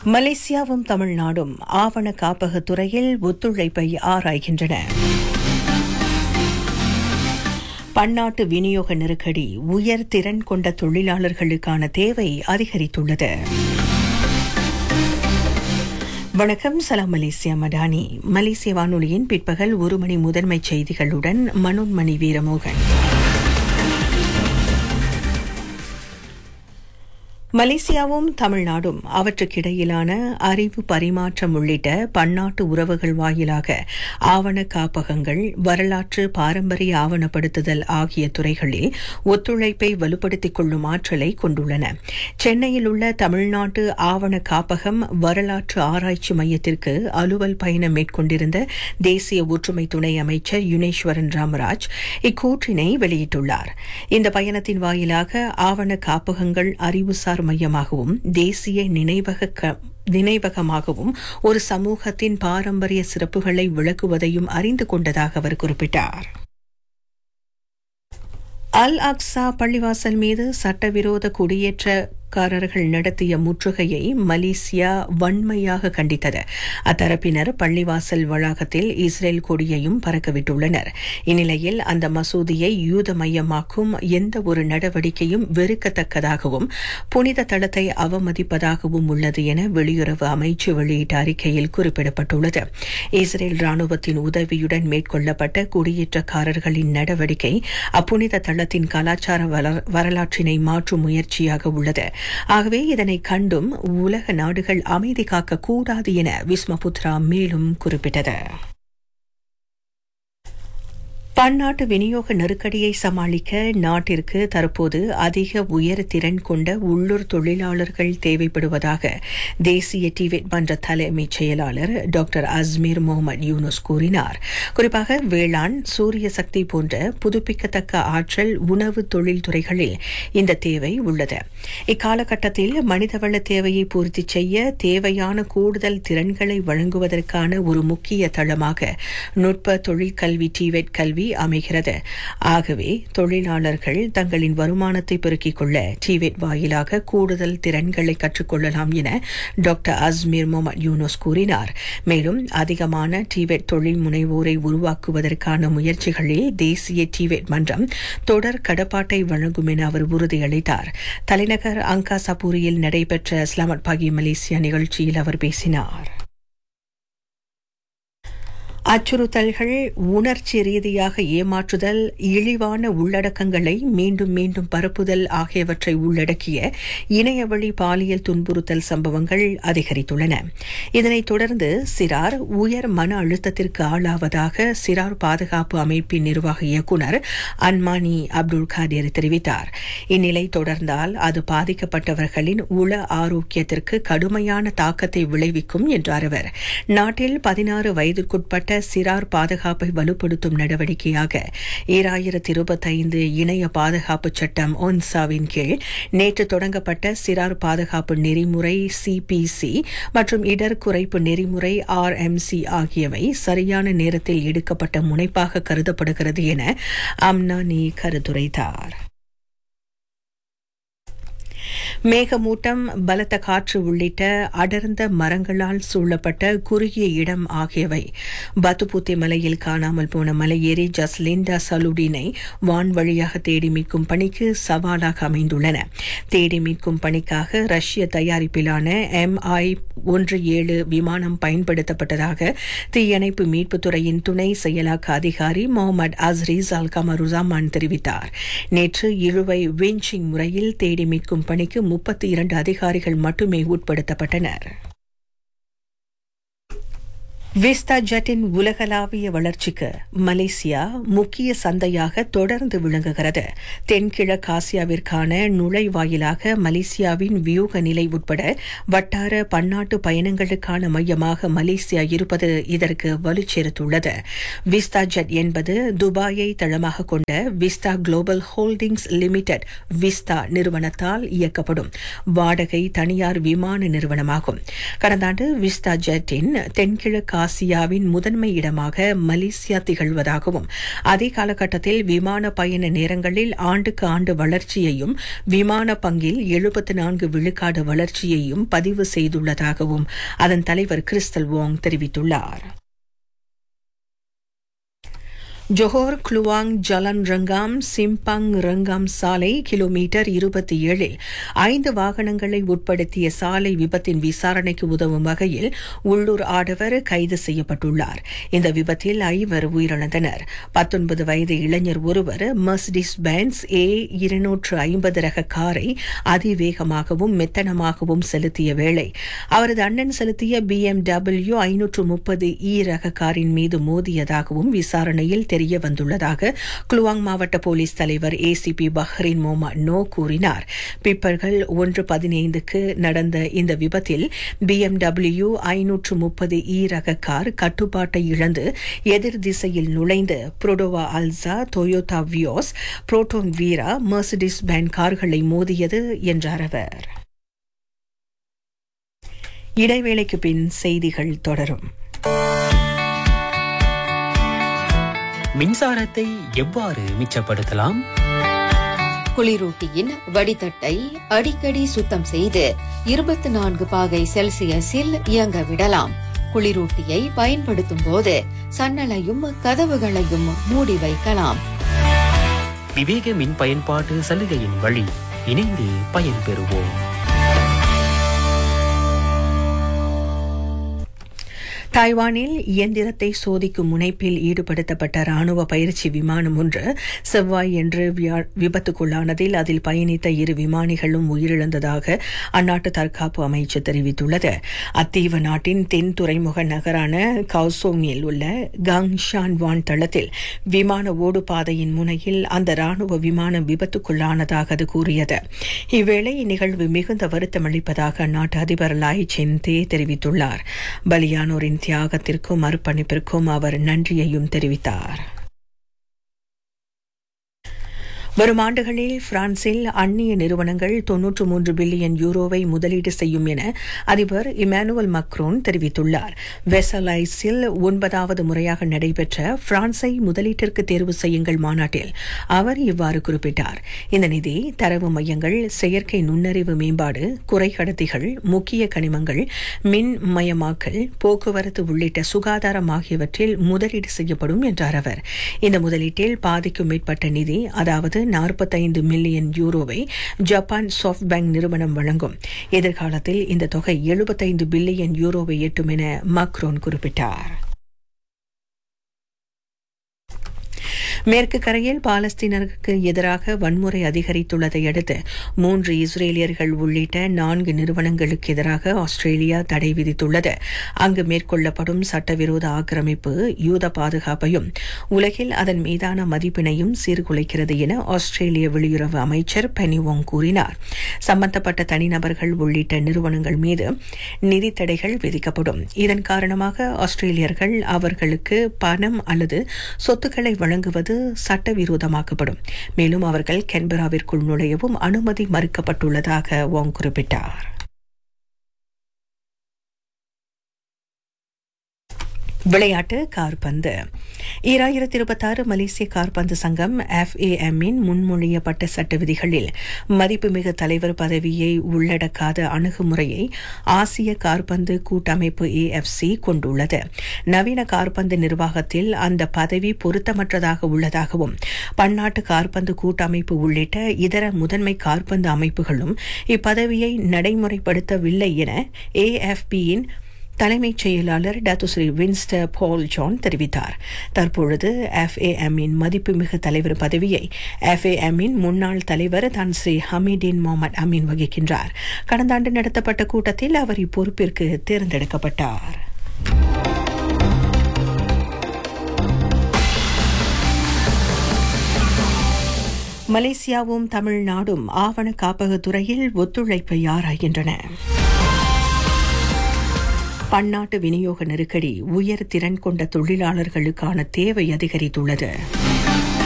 மலேசியாவும் தமிழ்நாடும் ஆவண காப்பகத் துறையில் ஒத்துழைப்பை ஆராய்கின்றன பன்னாட்டு விநியோக நெருக்கடி உயர் திறன் கொண்ட தொழிலாளர்களுக்கான தேவை அதிகரித்துள்ளது வணக்கம் சலாம் மலேசியா மடானி மலேசிய வானொலியின் பிற்பகல் ஒரு மணி முதன்மை செய்திகளுடன் மனோன்மணி வீரமோகன் மலேசியாவும் தமிழ்நாடும் அவற்றுக்கிடையிலான அறிவு பரிமாற்றம் உள்ளிட்ட பன்னாட்டு உறவுகள் வாயிலாக ஆவண காப்பகங்கள் வரலாற்று பாரம்பரிய ஆவணப்படுத்துதல் ஆகிய துறைகளில் ஒத்துழைப்பை வலுப்படுத்திக் கொள்ளும் ஆற்றலை கொண்டுள்ளன சென்னையில் உள்ள தமிழ்நாட்டு ஆவண காப்பகம் வரலாற்று ஆராய்ச்சி மையத்திற்கு அலுவல் பயணம் மேற்கொண்டிருந்த தேசிய ஒற்றுமை துணை அமைச்சர் யுனேஸ்வரன் ராமராஜ் இக்கூற்றினை வெளியிட்டுள்ளார் இந்த பயணத்தின் வாயிலாக ஆவண காப்பகங்கள் அறிவுசார் மையமாகவும் தேசிய நினைவக நினைவகமாகவும் ஒரு சமூகத்தின் பாரம்பரிய சிறப்புகளை விளக்குவதையும் அறிந்து கொண்டதாக அவர் குறிப்பிட்டார் அல் அக்ஸா பள்ளிவாசல் மீது சட்டவிரோத குடியேற்றக்காரர்கள் நடத்திய முற்றுகையை மலேசியா வன்மையாக கண்டித்தது அத்தரப்பினர் பள்ளிவாசல் வளாகத்தில் இஸ்ரேல் கொடியையும் பறக்கவிட்டுள்ளனர் இந்நிலையில் அந்த மசூதியை யூத மையமாக்கும் எந்த ஒரு நடவடிக்கையும் வெறுக்கத்தக்கதாகவும் புனித தளத்தை அவமதிப்பதாகவும் உள்ளது என வெளியுறவு அமைச்சு வெளியிட்ட அறிக்கையில் குறிப்பிடப்பட்டுள்ளது இஸ்ரேல் ராணுவத்தின் உதவியுடன் மேற்கொள்ளப்பட்ட குடியேற்றக்காரர்களின் நடவடிக்கை அப்புனித தள தளத்தின் கலாச்சார வரலாற்றினை மாற்றும் முயற்சியாக உள்ளது ஆகவே இதனை கண்டும் உலக நாடுகள் அமைதி காக்க கூடாது என விஸ்மபுத்ரா மேலும் குறிப்பிட்டது பன்னாட்டு விநியோக நெருக்கடியை சமாளிக்க நாட்டிற்கு தற்போது அதிக உயர் திறன் கொண்ட உள்ளூர் தொழிலாளர்கள் தேவைப்படுவதாக தேசிய டிவெட் மன்ற தலைமைச் செயலாளர் டாக்டர் அஸ்மீர் முகமது யூனுஸ் கூறினார் குறிப்பாக வேளாண் சூரிய சக்தி போன்ற புதுப்பிக்கத்தக்க ஆற்றல் உணவு தொழில் துறைகளில் இந்த தேவை உள்ளது இக்காலகட்டத்தில் மனிதவள தேவையை பூர்த்தி செய்ய தேவையான கூடுதல் திறன்களை வழங்குவதற்கான ஒரு முக்கிய தளமாக நுட்ப தொழிற்கல்வி டிவெட் கல்வி கல்வி அமைகிறது ஆகவே தொழிலாளர்கள் தங்களின் வருமானத்தை பெருக்கிக் கொள்ள டிவெட் வாயிலாக கூடுதல் திறன்களை கற்றுக்கொள்ளலாம் என டாக்டர் அஸ்மீர் முகமது யூனுஸ் கூறினார் மேலும் அதிகமான டிவெட் தொழில் முனைவோரை உருவாக்குவதற்கான முயற்சிகளில் தேசிய டிவெட் மன்றம் தொடர் கடப்பாட்டை வழங்கும் என அவர் உறுதியளித்தார் தலைநகர் அங்கா சபூரியில் நடைபெற்ற இஸ்லாமட் பாகி மலேசியா நிகழ்ச்சியில் அவர் பேசினார் அச்சுறுத்தல்கள் உணர்ச்சி ரீதியாக ஏமாற்றுதல் இழிவான உள்ளடக்கங்களை மீண்டும் மீண்டும் பரப்புதல் ஆகியவற்றை உள்ளடக்கிய இணையவழி பாலியல் துன்புறுத்தல் சம்பவங்கள் அதிகரித்துள்ளன இதனைத் தொடர்ந்து சிறார் உயர் மன அழுத்தத்திற்கு ஆளாவதாக சிறார் பாதுகாப்பு அமைப்பின் நிர்வாக இயக்குநர் அன்மானி அப்துல் காதீர் தெரிவித்தார் இந்நிலை தொடர்ந்தால் அது பாதிக்கப்பட்டவர்களின் உள ஆரோக்கியத்திற்கு கடுமையான தாக்கத்தை விளைவிக்கும் என்றார் அவர் நாட்டில் பதினாறு வயதுக்குட்பட்ட சிறார் பாதுகாப்பை வலுப்படுத்தும் நடவடிக்கையாக ஈராயிரத்தி இருபத்தைந்து இணைய பாதுகாப்பு சட்டம் ஒன்சாவின் கீழ் நேற்று தொடங்கப்பட்ட சிறார் பாதுகாப்பு நெறிமுறை சிபிசி மற்றும் இடர் குறைப்பு நெறிமுறை ஆர்எம்சி ஆகியவை சரியான நேரத்தில் எடுக்கப்பட்ட முனைப்பாக கருதப்படுகிறது என அம்னானி கருத்துரைத்தார் மேகமூட்டம் பலத்த காற்று உள்ளிட்ட அடர்ந்த மரங்களால் சூழப்பட்ட குறுகிய இடம் ஆகியவை பத்துபூத்தி மலையில் காணாமல் போன மலையேறி ஜஸ்லிண்டா சலுடினை வான் வழியாக தேடி மீட்கும் பணிக்கு சவாலாக அமைந்துள்ளன தேடி மீட்கும் பணிக்காக ரஷ்ய தயாரிப்பிலான எம்ஐ ஒன்று ஏழு விமானம் பயன்படுத்தப்பட்டதாக தீயணைப்பு மீட்புத்துறையின் துணை செயலாக்க அதிகாரி முகமது அஸ்ரீஸ் அல் கமருசாமான் தெரிவித்தார் நேற்று இழுவை விஞ்சிங் முறையில் தேடி மீட்கும் பணிக்கு முப்பத்தி இரண்டு அதிகாரிகள் மட்டுமே உட்படுத்தப்பட்டனர் விஸ்தா ஜெட்டின் உலகளாவிய வளர்ச்சிக்கு மலேசியா முக்கிய சந்தையாக தொடர்ந்து விளங்குகிறது தென்கிழக்காசியாவிற்கான நுழைவாயிலாக மலேசியாவின் வியூக நிலை உட்பட வட்டார பன்னாட்டு பயணங்களுக்கான மையமாக மலேசியா இருப்பது இதற்கு வலுச்சேர்த்துள்ளது விஸ்தா ஜெட் என்பது துபாயை தளமாக கொண்ட Vista global holdings limited Vista நிறுவனத்தால் இயக்கப்படும் வாடகை தனியார் விமான நிறுவனமாகும் கடந்த ஆண்டு விஸ்தா ஜெட்டின் தென்கிழக்கு ஆசியாவின் முதன்மை இடமாக மலேசியா திகழ்வதாகவும் அதே காலகட்டத்தில் விமான பயண நேரங்களில் ஆண்டுக்கு ஆண்டு வளர்ச்சியையும் விமான பங்கில் எழுபத்தி நான்கு விழுக்காடு வளர்ச்சியையும் பதிவு செய்துள்ளதாகவும் அதன் தலைவர் கிறிஸ்டல் வாங் தெரிவித்துள்ளார் Johor Kluang Jalan Rengam Simpang Rengam சாலை கிலோமீட்டர் இருபத்தி ஏழில் ஐந்து வாகனங்களை உட்படுத்திய சாலை விபத்தின் விசாரணைக்கு உதவும் வகையில் உள்ளூர் ஆடவர் கைது செய்யப்பட்டுள்ளார் இந்த விபத்தில் ஐவர் உயிரிழந்தனர் பத்தொன்பது வயது இளைஞர் ஒருவர் மர்சிடிஸ் பென்ஸ் ஏ இருநூற்று ஐம்பது ரக காரை அதிவேகமாகவும் மெத்தனமாகவும் செலுத்திய வேளை அவரது அண்ணன் செலுத்திய பி எம் டபிள்யூ ஐநூற்று முப்பது இ ரக காரின் மீது மோதியதாகவும் விசாரணையில் தெரிய வந்துள்ளதாக குலுவாங் மாவட்ட போலீஸ் தலைவர் ஏசிபி பஹ்ரின் மோமா நோ கூறினார் பிற்பகல் ஒன்று பதினைந்துக்கு நடந்த இந்த விபத்தில் பிஎம்டபிள்யூ ஐநூற்று முப்பது இ ரக கார் கட்டுப்பாட்டை இழந்து எதிர் திசையில் நுழைந்து Perodua Alza Toyota Vios Proton Wira Mercedes Benz கார்களை மோதியது என்றார் அவர் இடைவேளைக்கு பின் செய்திகள் தொடரும் மின்சாரத்தை எவ்வாறு மிச்சப்படுத்தலாம் குளிரூட்டியின் வடிதட்டை அடிக்கடி சுத்தம் செய்து இருபத்தி நான்கு பாகை செல்சியஸில் இயங்க விடலாம் குளிரூட்டியை பயன்படுத்தும் போது சன்னலையும் கதவுகளையும் மூடி வைக்கலாம் விவேக மின் பயன்பாட்டு சலுகையின் வழி இணைந்து பயன்பெறுவோம் தாய்வானில் இயந்திரத்தை சோதிக்கும் முனைப்பில் ஈடுபடுத்தப்பட்ட ராணுவ பயிற்சி விமானம் ஒன்று செவ்வாய் என்று விபத்துக்குள்ளானதில் அதில் பயணித்த இரு விமானிகளும் உயிரிழந்ததாக அந்நாட்டு தற்காப்பு அமைச்சு தெரிவித்துள்ளது அத்தீவு நாட்டின் தென் துறைமுக நகரான கவுசோங்கில் உள்ள கங்ஷான் வான் தளத்தில் விமான ஓடுபாதையின் முனையில் அந்த ராணுவ விமானம் விபத்துக்குள்ளானதாக அது கூறியது இவ்வேளை இந்நிகழ்வு மிகுந்த வருத்தமளிப்பதாக அந்நாட்டு அதிபர் லாய் சென்தே தெரிவித்துள்ளார் பலியானோரின் தியாகத்திற்கும் அர்ப்பணிப்பிற்கும் அவர் நன்றியையும் தெரிவித்தார் வரும் ஆண்டுகளில் பிரான்சில் அந்நிய நிறுவனங்கள் தொன்னூற்று மூன்று பில்லியன் யூரோவை முதலீடு செய்யும் என அதிபர் இமானுவல் மக்ரோன் தெரிவித்துள்ளார் வெசலைஸில் ஒன்பதாவது முறையாக நடைபெற்ற பிரான்சை முதலீட்டிற்கு தேர்வு செய்யுங்கள் மாநாட்டில் அவர் இவ்வாறு குறிப்பிட்டார் இந்த நிதி தரவு மையங்கள் செயற்கை நுண்ணறிவு மேம்பாடு குறைக்கடத்திகள் முக்கிய கனிமங்கள் மின் மயமாக்கல் போக்குவரத்து உள்ளிட்ட சுகாதாரம் ஆகியவற்றில் முதலீடு செய்யப்படும் என்றார் அவர் இந்த முதலீட்டில் பாதிக்கும் மேற்பட்ட நிதி அதாவது நாற்பத்தைந்து மில்லியன் யூரோவை ஜப்பான் சாஃப்ட் பேங்க் நிறுவனம் வழங்கும் எதிர்காலத்தில் இந்த தொகை எழுபத்தைந்து பில்லியன் யூரோவை எட்டும் என மக்ரோன் குறிப்பிட்டார் மேற்கு கரையில் பாலஸ்தீனருக்கு எதிராக வன்முறை அதிகரித்துள்ளதை அடுத்து மூன்று இஸ்ரேலியர்கள் உள்ளிட்ட நான்கு நிறுவனங்களுக்கு எதிராக ஆஸ்திரேலியா தடை விதித்துள்ளது அங்கு மேற்கொள்ளப்படும் சட்டவிரோத ஆக்கிரமிப்பு யூத பாதுகாப்பையும் உலகில் அதன் மீதான மதிப்பினையும் சீர்குலைக்கிறது என ஆஸ்திரேலிய வெளியுறவு அமைச்சர் பெனிவோங் கூறினார் சம்பந்தப்பட்ட தனிநபர்கள் உள்ளிட்ட நிறுவனங்கள் மீது நிதி தடைகள் விதிக்கப்படும் இதன் காரணமாக ஆஸ்திரேலியர்கள் அவர்களுக்கு பணம் அல்லது சொத்துக்களை வழங்குவது சட்டவிரோதமாக்கப்படும் மேலும் அவர்கள் கென்பராவிற்குள் நுழையவும் அனுமதி மறுக்கப்பட்டுள்ளதாக வாங் குறிப்பிட்டார் விளையாட்டு கார்பந்து ஈராயிரத்தி இருபத்தாறு மலேசிய கார்பந்து சங்கம் எஃப்ஏஎம்மின் முன்மொழியப்பட்ட சட்ட விதிகளில் மதிப்புமிகு தலைவர் பதவியை உள்ளடக்காத அணுகுமுறையை ஆசிய கார்பந்து கூட்டமைப்பு ஏஎஃப்சி கொண்டுள்ளது நவீன கார்பந்து நிர்வாகத்தில் அந்த பதவி பொருத்தமற்றதாக உள்ளதாகவும் பன்னாட்டு கார்பந்து கூட்டமைப்பு உள்ளிட்ட இதர முதன்மை கார்பந்து அமைப்புகளும் இப்பதவியை நடைமுறைப்படுத்தவில்லை என ஏஎஃபியின் தலைமைச் செயலாளர் டாத்துஸ்ரீ வின்ஸ்டர் பால் ஜான் தெரிவித்தார் தற்பொழுது எஃப்ஏஎம்மின் மதிப்புமிகு தலைவர் பதவியை எஃப்ஏஎம்மின் முன்னாள் தலைவர் தான் ஸ்ரீ ஹமீடின் முகமது அமீன் வகிக்கின்றார் கடந்த ஆண்டு நடத்தப்பட்ட கூட்டத்தில் அவர் இப்பொறுப்பிற்கு தேர்ந்தெடுக்கப்பட்டார் மலேசியாவும் தமிழ்நாடும் ஆவண காப்பகத்துறையில் ஒத்துழைப்பை ஆராய்கின்றன பன்னாட்டு விநியோக நெருக்கடி உயர் திறன் கொண்ட தொழிலாளர்களுக்கான தேவை அதிகரித்துள்ளது